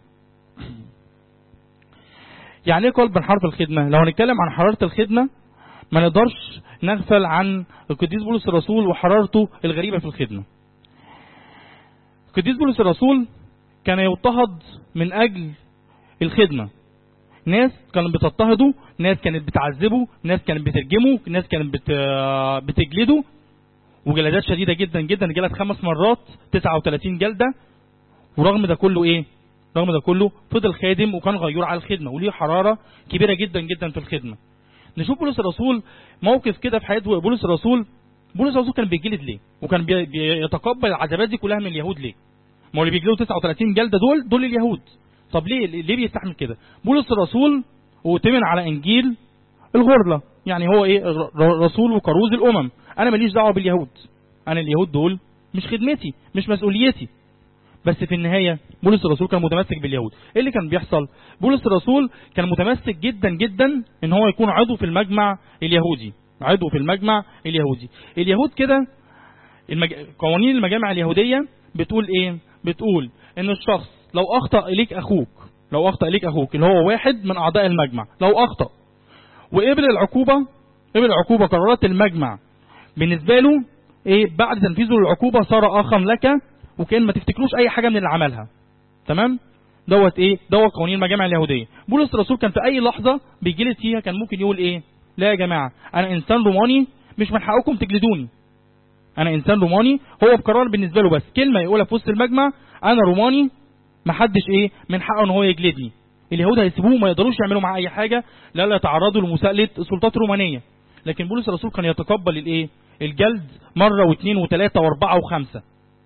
يعني ايه قلب حار في الخدمه لو هنتكلم عن حراره الخدمه ما نقدرش نغفل عن القديس بولس الرسول وحرارته الغريبه في الخدمه القديس بولس الرسول كان يضطهد من اجل الخدمه ناس كانت بتضطهده ناس كانت بتعذبه ناس كانت بترجمه ناس كانت بت... بتجلده وجلدات شديده جدا جدا جلد خمس مرات 39 جلده ورغم ده كله ايه رغم ده كله فضل خادم وكان غيور على الخدمه وليه حراره كبيره جدا جدا في الخدمه نشوف بولس الرسول موقف كده في حياه بولس الرسول بولس الرسول كان بيجلد ليه وكان بيتقبل العذابات دي كلها من اليهود ليه ما هو اللي بيجلدوا 39 جلده دول دول اليهود طب ليه ليه بيستحمل كده بولس الرسول وتمن على انجيل الغرله يعني هو ايه رسول وكروز الامم انا ماليش دعوه باليهود انا اليهود دول مش خدمتي مش مسؤوليتي بس في النهاية بولس الرسول كان متمسك باليهود ايه اللي كان بيحصل بولس الرسول كان متمسك جدا جدا ان هو يكون عضو في المجمع اليهودي عضو في المجمع اليهودي اليهود كده المج... قوانين المجامع اليهودية بتقول ايه بتقول ان الشخص لو اخطأ اليك اخوك لو اخطأ اليك اخوك اللي هو واحد من اعضاء المجمع لو اخطأ وقبل العقوبة قبل العقوبة قرارات المجمع بالنسبة له ايه بعد تنفيذه للعقوبة صار اخا لك وكان ما تفتكروش اي حاجه من اللي عملها تمام دوت ايه دوت قوانين المجامع اليهوديه بولس الرسول كان في اي لحظه بيجلد فيها كان ممكن يقول ايه لا يا جماعه انا انسان روماني مش من حقكم تجلدوني انا انسان روماني هو بقرار بالنسبه له بس كلمه يقولها في وسط المجمع انا روماني ما حدش ايه من حقه ان هو يجلدني اليهود هيسيبوه ما يقدروش يعملوا معاه اي حاجه لا لا يتعرضوا لمساءله السلطات الرومانيه لكن بولس الرسول كان يتقبل الايه الجلد مره واثنين وثلاثه واربعه وخمسه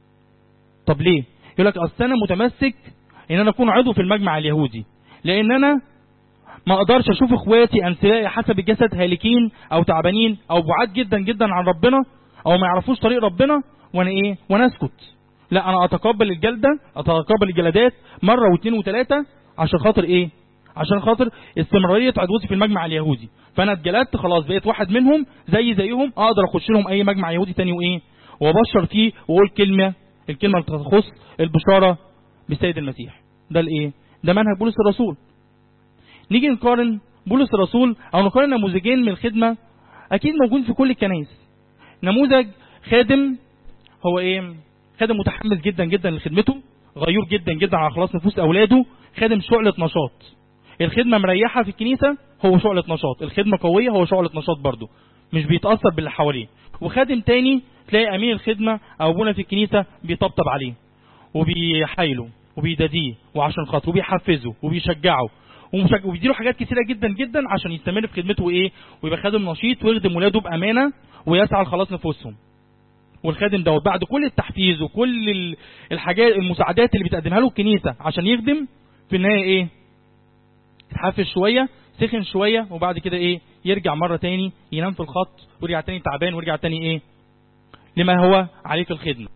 طب ليه يقول لك اصل انا متمسك ان انا اكون عضو في المجمع اليهودي لان انا ما اقدرش اشوف اخواتي انسلاء حسب الجسد هالكين او تعبانين او بعاد جدا جدا عن ربنا او ما يعرفوش طريق ربنا وانا ايه وانا اسكت لا انا اتقبل الجلده اتقبل الجلدات مره واثنين وثلاثه عشان خاطر ايه عشان خاطر استمراريه عضويتي في المجمع اليهودي فانا اتجلدت خلاص بقيت واحد منهم زي زيهم اقدر اخش لهم اي مجمع يهودي تاني وايه وابشر فيه واقول كلمه الكلمه اللي تخص البشاره بالسيد المسيح ده الايه ده منهج بولس الرسول نيجي نقارن بولس الرسول او نقارن نموذجين من الخدمه اكيد موجود في كل الكنائس نموذج خادم هو ايه خادم متحمس جدا جدا لخدمته غيور جدا جدا على خلاص نفوس اولاده خادم شعله نشاط الخدمه مريحه في الكنيسه هو شعله نشاط الخدمه قويه هو شعله نشاط برضه مش بيتاثر باللي حواليه وخادم تاني تلاقي امين الخدمه او ابونا في الكنيسه بيطبطب عليه وبيحايله وبيداديه وعشان خاطره وبيحفزه وبيشجعه وبيديله حاجات كتيره جدا جدا عشان يستمر في خدمته وايه ويبقى خادم نشيط ويخدم ولاده بامانه ويسعى لخلاص نفوسهم والخادم دوت بعد كل التحفيز وكل الحاجات المساعدات اللي بتقدمها له الكنيسه عشان يخدم في النهايه ايه اتحفز شويه سخن شويه وبعد كده ايه يرجع مره تاني ينام في الخط ويرجع تاني تعبان ويرجع تاني ايه لما هو عليه في الخدمه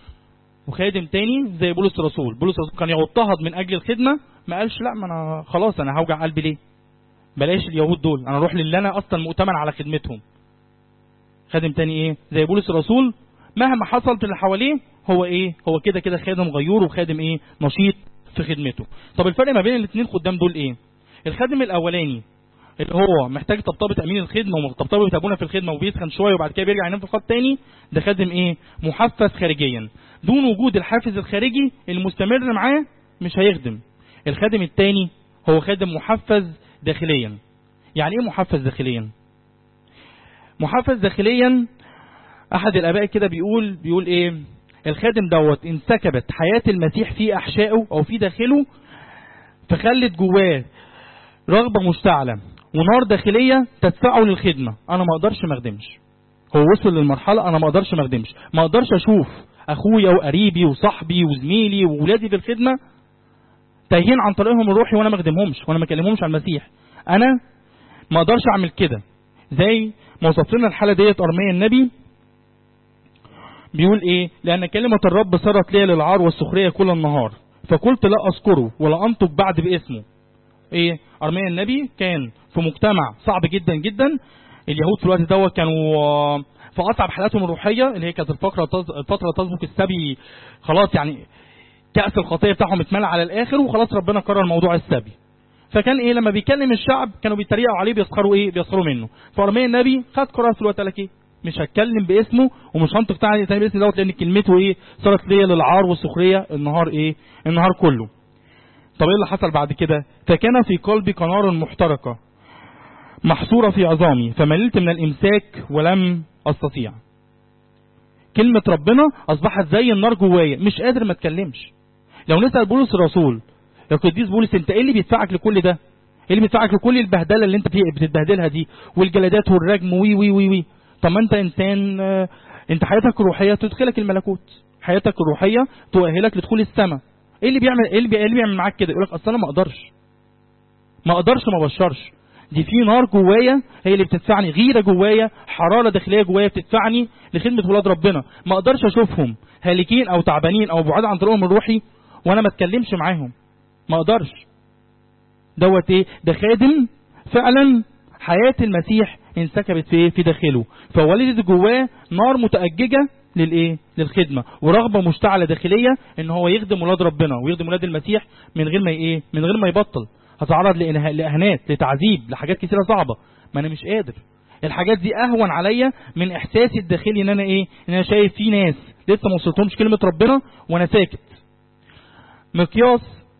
وخادم تاني زي بولس الرسول بولس الرسول كان يضطهد من اجل الخدمه ما قالش لا ما انا خلاص انا هوجع قلبي ليه بلاش اليهود دول انا اروح للي انا اصلا مؤتمن على خدمتهم خادم تاني ايه زي بولس الرسول مهما حصلت اللي حواليه هو ايه هو كده كده خادم غيور وخادم ايه نشيط في خدمته طب الفرق ما بين الاثنين خدام دول ايه الخادم الاولاني اللي هو محتاج طبطبه تامين الخدمه وطبطبه ابونا في الخدمه وبيسخن شويه وبعد كده بيرجع ينام في الخط تاني ده خادم ايه محفز خارجيا دون وجود الحافز الخارجي المستمر معاه مش هيخدم الخادم التاني هو خادم محفز داخليا يعني ايه محفز داخليا محفز داخليا احد الاباء كده بيقول بيقول ايه الخادم دوت انسكبت حياة المسيح في احشائه او في داخله فخلت جواه رغبة مشتعلة ونار داخلية تدفعه للخدمة انا ما اقدرش ما اخدمش هو وصل للمرحلة انا ما اقدرش ما اخدمش ما اقدرش اشوف اخويا وقريبي وصاحبي وزميلي وولادي في الخدمة تايهين عن طريقهم الروحي وانا ما اخدمهمش وانا ما اكلمهمش عن المسيح انا ما اقدرش اعمل كده زي ما وصف لنا الحالة ديت ارميا النبي بيقول ايه لان كلمة الرب صارت لي للعار والسخرية كل النهار فقلت لا اذكره ولا انطق بعد باسمه ايه ارميا النبي كان في مجتمع صعب جدا جدا اليهود في الوقت دوت كانوا في اصعب حالاتهم الروحيه اللي هي كانت الفقره الفتره تسبق السبي خلاص يعني كاس الخطيه بتاعهم اتملى على الاخر وخلاص ربنا قرر موضوع السبي فكان ايه لما بيكلم الشعب كانوا بيتريقوا عليه بيسخروا ايه بيسخروا منه فارميا النبي خد قرار في الوقت قال ايه مش هتكلم باسمه ومش هنطق تاني تاني باسم دوت لان كلمته ايه صارت ليا للعار والسخريه النهار ايه النهار كله طب ايه اللي حصل بعد كده فكان في قلبي قنار محترقه محصوره في عظامي فمللت من الامساك ولم استطيع كلمة ربنا أصبحت زي النار جوايا مش قادر ما اتكلمش لو نسأل بولس الرسول يا قديس بولس انت ايه اللي بيدفعك لكل ده ايه اللي بيدفعك لكل البهدلة اللي انت بتتبهدلها دي والجلدات والرجم وي وي وي وي طب ما انت انسان انت حياتك الروحية تدخلك الملكوت حياتك الروحية تؤهلك لدخول السماء ايه اللي بيعمل ايه اللي, بي... إيه اللي بيعمل معاك كده يقول لك اصل انا ما اقدرش ما اقدرش ما بشرش دي في نار جوايا هي اللي بتدفعني غيره جوايا حراره داخليه جوايا بتدفعني لخدمه ولاد ربنا ما اقدرش اشوفهم هالكين او تعبانين او بعاد عن طريقهم الروحي وانا ما اتكلمش معاهم ما اقدرش دوت ايه ده خادم فعلا حياه المسيح انسكبت في في داخله فولدت جواه نار متأججة للايه للخدمه ورغبه مشتعله داخليه ان هو يخدم ولاد ربنا ويخدم ولاد المسيح من غير ما ايه من غير ما يبطل هتعرض لاهانات لتعذيب لحاجات كتيره صعبه ما انا مش قادر الحاجات دي اهون عليا من احساسي الداخلي ان انا ايه ان انا شايف في ناس لسه ما وصلتهمش كلمه ربنا وانا ساكت مقياس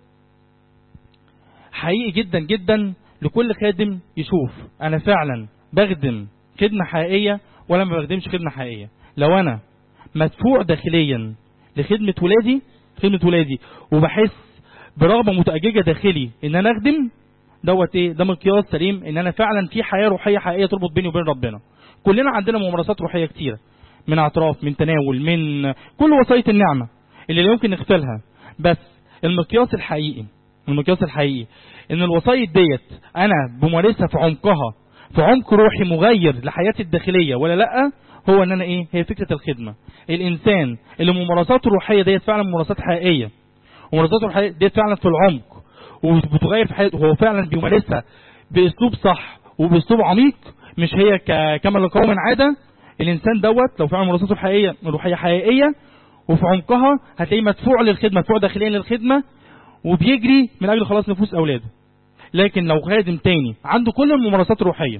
حقيقي جدا جدا لكل خادم يشوف انا فعلا بخدم خدمه حقيقيه ولا ما بخدمش خدمه حقيقيه لو انا مدفوع داخليا لخدمه ولادي خدمه ولادي وبحس برغبه متأججه داخلي ان انا اخدم دوت ايه ده مقياس سليم ان انا فعلا في حياه روحيه حقيقيه تربط بيني وبين ربنا كلنا عندنا ممارسات روحيه كتيره من اعتراف من تناول من كل وسائط النعمه اللي لا يمكن نغفلها بس المقياس الحقيقي المقياس الحقيقي ان الوسائط ديت انا بمارسها في عمقها في عمق روحي مغير لحياتي الداخليه ولا لا هو ان انا ايه هي فكره الخدمه الانسان اللي ممارساته الروحيه ديت فعلا ممارسات حقيقيه وممارساته الروحيه ديت فعلا في العمق وبتغير في حياته هو فعلا بيمارسها باسلوب صح وباسلوب عميق مش هي كما لقوم عاده الانسان دوت لو فعلا ممارساته الحقيقيه الروحيه حقيقيه وفي عمقها هتلاقيه مدفوع للخدمه مدفوع داخليا للخدمه وبيجري من اجل خلاص نفوس اولاده لكن لو خادم تاني عنده كل الممارسات الروحيه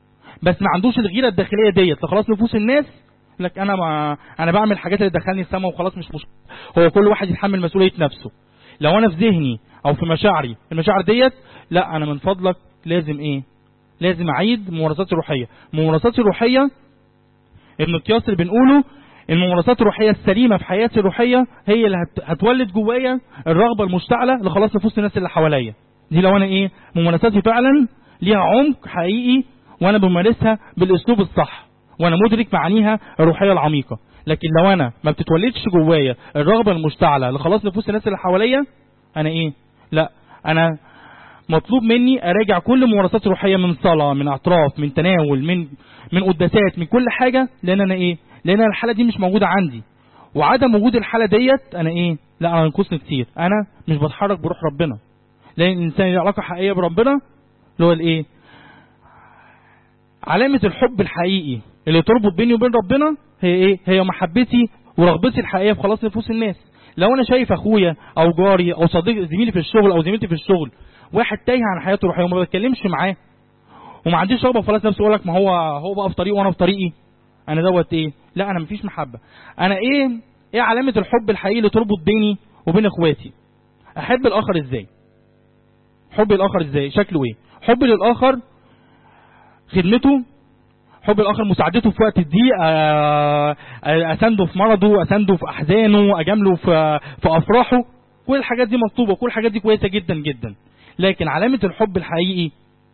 بس ما عندوش الغيره الداخليه ديت لخلاص نفوس الناس لك انا ما انا بعمل الحاجات اللي تدخلني السماء وخلاص مش مشكله هو كل واحد يتحمل مسؤوليه نفسه لو انا في ذهني او في مشاعري المشاعر ديت لا انا من فضلك لازم ايه لازم اعيد ممارساتي الروحيه ممارساتي الروحيه المقياس اللي بنقوله الممارسات الروحيه السليمه في حياتي الروحيه هي اللي هتولد جوايا الرغبه المشتعله لخلاص نفوس الناس اللي حواليا دي لو انا ايه ممارساتي فعلا ليها عمق حقيقي وانا بمارسها بالاسلوب الصح وانا مدرك معانيها الروحيه العميقه لكن لو انا ما بتتولدش جوايا الرغبه المشتعله لخلاص نفوس الناس اللي حواليا انا ايه لا انا مطلوب مني اراجع كل ممارسات الروحيه من صلاه من اعتراف من تناول من من قداسات من كل حاجه لان انا ايه لان الحاله دي مش موجوده عندي وعدم وجود الحاله ديت انا ايه لا انا ينقصني كتير انا مش بتحرك بروح ربنا لان الانسان له علاقه حقيقيه بربنا اللي هو الايه علامه الحب الحقيقي اللي تربط بيني وبين ربنا هي ايه هي محبتي ورغبتي الحقيقيه في خلاص نفوس الناس لو انا شايف اخويا او جاري او صديق زميلي في الشغل او زميلتي في الشغل واحد تايه عن حياته الروحيه وما بتكلمش معاه وما عنديش رغبه خلاص نفسي اقول لك ما هو هو بقى في طريقه وانا في طريقي انا دوت ايه لا انا مفيش محبه انا ايه ايه علامه الحب الحقيقي اللي تربط بيني وبين اخواتي احب الاخر ازاي حب الاخر ازاي شكله ايه حب للاخر خدمته حب الاخر مساعدته في وقت الضيق آه، آه، اسنده في مرضه اسنده في احزانه اجامله في في افراحه كل الحاجات دي مطلوبه كل الحاجات دي كويسه جدا جدا لكن علامه الحب الحقيقي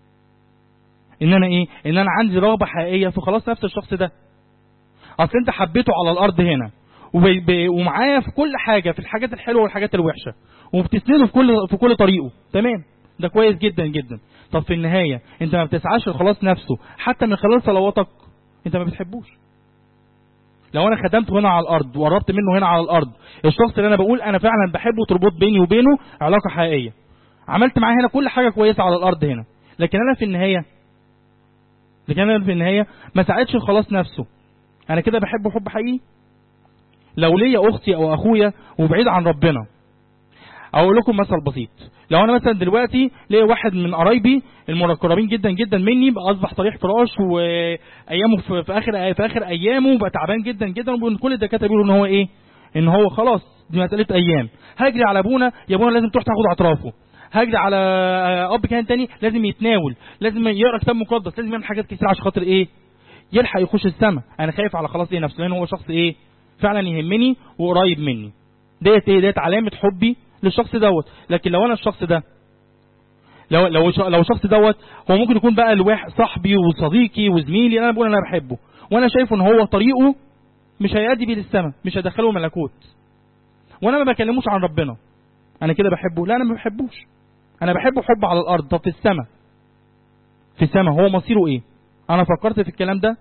ان انا ايه ان انا عندي رغبه حقيقيه في خلاص نفس الشخص ده اصل انت حبيته على الارض هنا وب- ب- ومعاه في كل حاجه في الحاجات الحلوه والحاجات الوحشه وبتسنده في كل في كل طريقه تمام ده كويس جدا جدا طب في النهايه انت ما بتسعاش لخلاص نفسه حتى من خلال صلواتك انت ما بتحبوش لو انا خدمته هنا على الارض وقربت منه هنا على الارض الشخص اللي انا بقول انا فعلا بحبه تربط بيني وبينه علاقه حقيقيه عملت معاه هنا كل حاجه كويسه على الارض هنا لكن انا في النهايه لكن انا في النهايه ما ساعدش خلاص نفسه انا كده بحبه حب حقيقي لو ليا اختي او اخويا وبعيد عن ربنا اقول لكم مثل بسيط لو انا مثلا دلوقتي ليا واحد من قرايبي المقربين جدا جدا مني بقى اصبح طريح فراش وايامه في, في اخر في اخر ايامه بقى تعبان جدا جدا وكل الدكاتره بيقولوا ان هو ايه ان هو خلاص دي مساله ايام هجري على ابونا يا ابونا لازم تروح تاخد اطرافه هجري على اب كان تاني لازم يتناول لازم يقرا كتاب مقدس لازم يعمل حاجات كتير عشان خاطر ايه يلحق يخش السما انا خايف على خلاص ايه نفسه لان هو شخص ايه فعلا يهمني وقريب مني ديت ايه ديت علامه حبي للشخص دوت لكن لو انا الشخص ده لو لو لو الشخص دوت هو ممكن يكون بقى الواحد صاحبي وصديقي وزميلي انا بقول انا بحبه وانا شايفه ان هو طريقه مش هيأدي بيه للسما مش هيدخله ملكوت وانا ما بكلموش عن ربنا انا كده بحبه لا انا ما بحبوش انا بحبه حب على الارض طب في السما في السما هو مصيره ايه انا فكرت في الكلام ده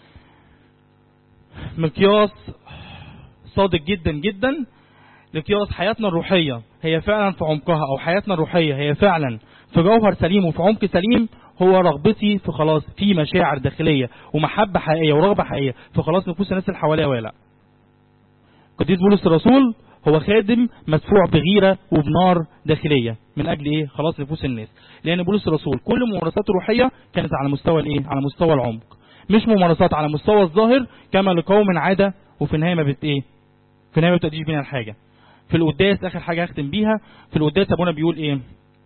مقياس صادق جدا جدا لقياس حياتنا الروحية هي فعلا في عمقها أو حياتنا الروحية هي فعلا في جوهر سليم وفي عمق سليم هو رغبتي في خلاص في مشاعر داخلية ومحبة حقيقية ورغبة حقيقية في خلاص نفوس الناس اللي حواليا ولا لا قديس بولس الرسول هو خادم مدفوع بغيرة وبنار داخلية من أجل إيه خلاص نفوس الناس لأن بولس الرسول كل ممارساته الروحية كانت على مستوى الإيه على مستوى العمق مش ممارسات على مستوى الظاهر كما لقوم عادة وفي النهاية ما بت إيه في النهاية ما بتأديش بينا الحاجة في القداس اخر حاجه اختم بيها في القداس ابونا بيقول ايه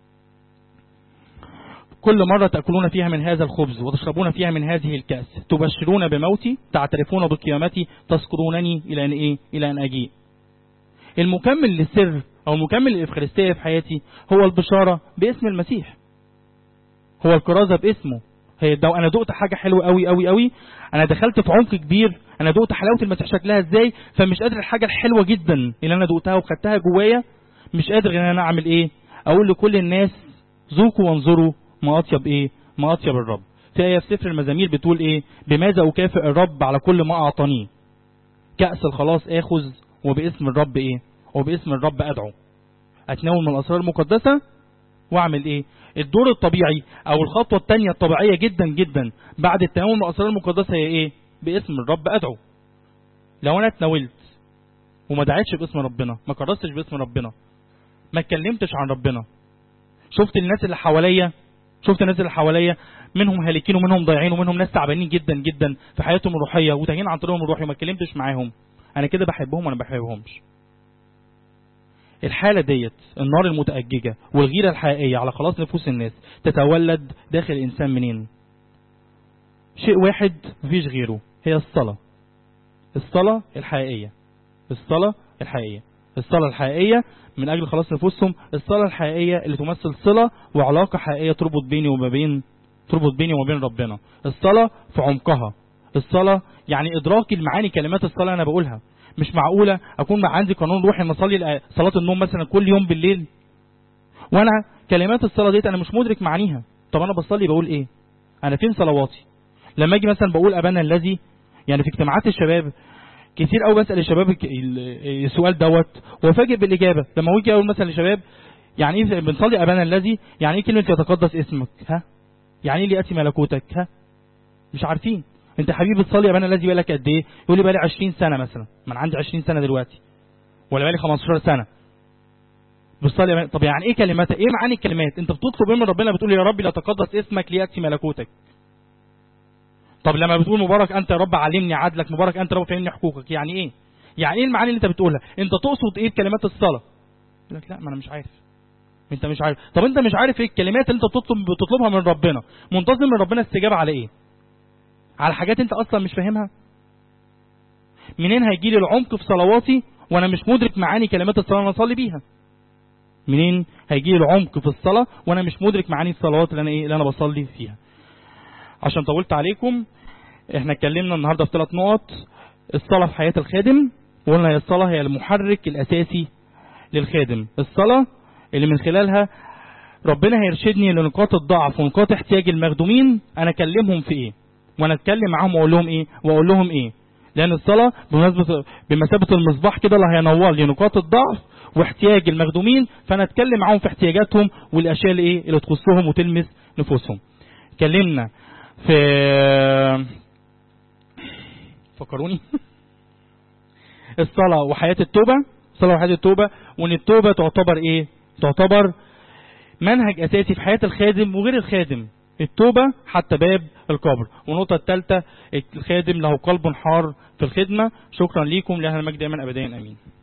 كل مرة تأكلون فيها من هذا الخبز وتشربون فيها من هذه الكأس تبشرون بموتي تعترفون بقيامتي تذكرونني إلى أن إيه؟ إلى أن أجيء. المكمل للسر أو المكمل للإفخارستية في حياتي هو البشارة باسم المسيح. هو الكرازة باسمه. هي دو أنا دقت حاجة حلوة أوي أوي أوي أنا دخلت في عمق كبير أنا دقت حلاوة المسيح شكلها إزاي فمش قادر الحاجة الحلوة جدا اللي أنا دقتها وخدتها جوايا مش قادر إن أنا أعمل إيه؟ أقول لكل الناس ذوقوا وانظروا ما أطيب إيه؟ ما أطيب الرب. في آية في سفر المزامير بتقول إيه؟ بماذا أكافئ الرب على كل ما أعطانيه؟ كأس الخلاص آخذ وباسم الرب إيه؟ وباسم الرب أدعو. أتناول من الأسرار المقدسة وأعمل إيه؟ الدور الطبيعي أو الخطوة الثانية الطبيعية جدا جدا بعد التناول من الأسرار المقدسة هي إيه؟ باسم الرب أدعو. لو أنا اتناولت وما دعيتش باسم ربنا، ما كرستش باسم ربنا، ما اتكلمتش عن ربنا، شفت الناس اللي حواليا شفت الناس اللي حواليا منهم هالكين ومنهم ضايعين ومنهم ناس تعبانين جدا جدا في حياتهم الروحيه وتاهين عن طريقهم الروحي وما اتكلمتش معاهم انا كده بحبهم وانا ما بحبهمش الحاله ديت النار المتأججة والغيرة الحقيقية على خلاص نفوس الناس تتولد داخل الإنسان منين؟ شيء واحد مفيش غيره هي الصلاة. الصلاة الحقيقية. الصلاة الحقيقية. الصلاة الحقيقية من أجل خلاص نفوسهم الصلاة الحقيقية اللي تمثل صلة وعلاقة حقيقية تربط بيني وما بين تربط بيني وما بين ربنا الصلاة في عمقها الصلاة يعني إدراك المعاني كلمات الصلاة أنا بقولها مش معقولة أكون مع عندي قانون روحي إن أصلي صلاة النوم مثلا كل يوم بالليل وأنا كلمات الصلاة ديت أنا مش مدرك معانيها طب أنا بصلي بقول إيه أنا فين صلواتي لما أجي مثلا بقول أبانا الذي يعني في اجتماعات الشباب كتير قوي بسال الشباب السؤال دوت وافاجئ بالاجابه لما اجي اقول مثلا للشباب يعني ايه بنصلي ابانا الذي يعني ايه كلمه يتقدس اسمك ها يعني ايه لياتي ملكوتك ها مش عارفين انت حبيبي بتصلي ابانا الذي بقالك قد ايه يقول لي بقالي 20 سنه مثلا ما انا عندي 20 سنه دلوقتي ولا بقالي 15 سنه بتصلي يا- طب يعني ايه كلمات ايه معاني الكلمات انت بتطلب ايه من ربنا بتقول يا رب لا تقدس اسمك لياتي ملكوتك طب لما بتقول مبارك انت يا رب علمني عدلك مبارك انت يا رب فهمني حقوقك يعني ايه يعني ايه المعاني اللي انت بتقولها انت تقصد ايه بكلمات الصلاه يقول لك لا ما انا مش عارف انت مش عارف طب انت مش عارف ايه الكلمات اللي انت بتطلب بتطلبها من ربنا منتظر من ربنا استجابه على ايه على حاجات انت اصلا مش فاهمها منين هيجي لي العمق في صلواتي وانا مش مدرك معاني كلمات الصلاه اللي انا اصلي بيها منين هيجي لي العمق في الصلاه وانا مش مدرك معاني الصلوات اللي انا ايه اللي انا بصلي فيها عشان طولت عليكم احنا اتكلمنا النهارده في ثلاث نقط الصلاه في حياه الخادم وقلنا هي الصلاه هي المحرك الاساسي للخادم الصلاه اللي من خلالها ربنا هيرشدني لنقاط الضعف ونقاط احتياج المخدومين انا اكلمهم في ايه وانا اتكلم معاهم واقول لهم ايه واقول لهم ايه لان الصلاه بمناسبه بمثابه المصباح كده اللي هينور لي نقاط الضعف واحتياج المخدومين فانا اتكلم معاهم في احتياجاتهم والاشياء اللي ايه اللي تخصهم وتلمس نفوسهم اتكلمنا في فكروني الصلاه وحياه التوبه الصلاه وحياه التوبه وان التوبه تعتبر ايه تعتبر منهج اساسي في حياه الخادم وغير الخادم التوبه حتى باب القبر والنقطه الثالثه الخادم له قلب حار في الخدمه شكرا ليكم لها المجد دائما ابدا امين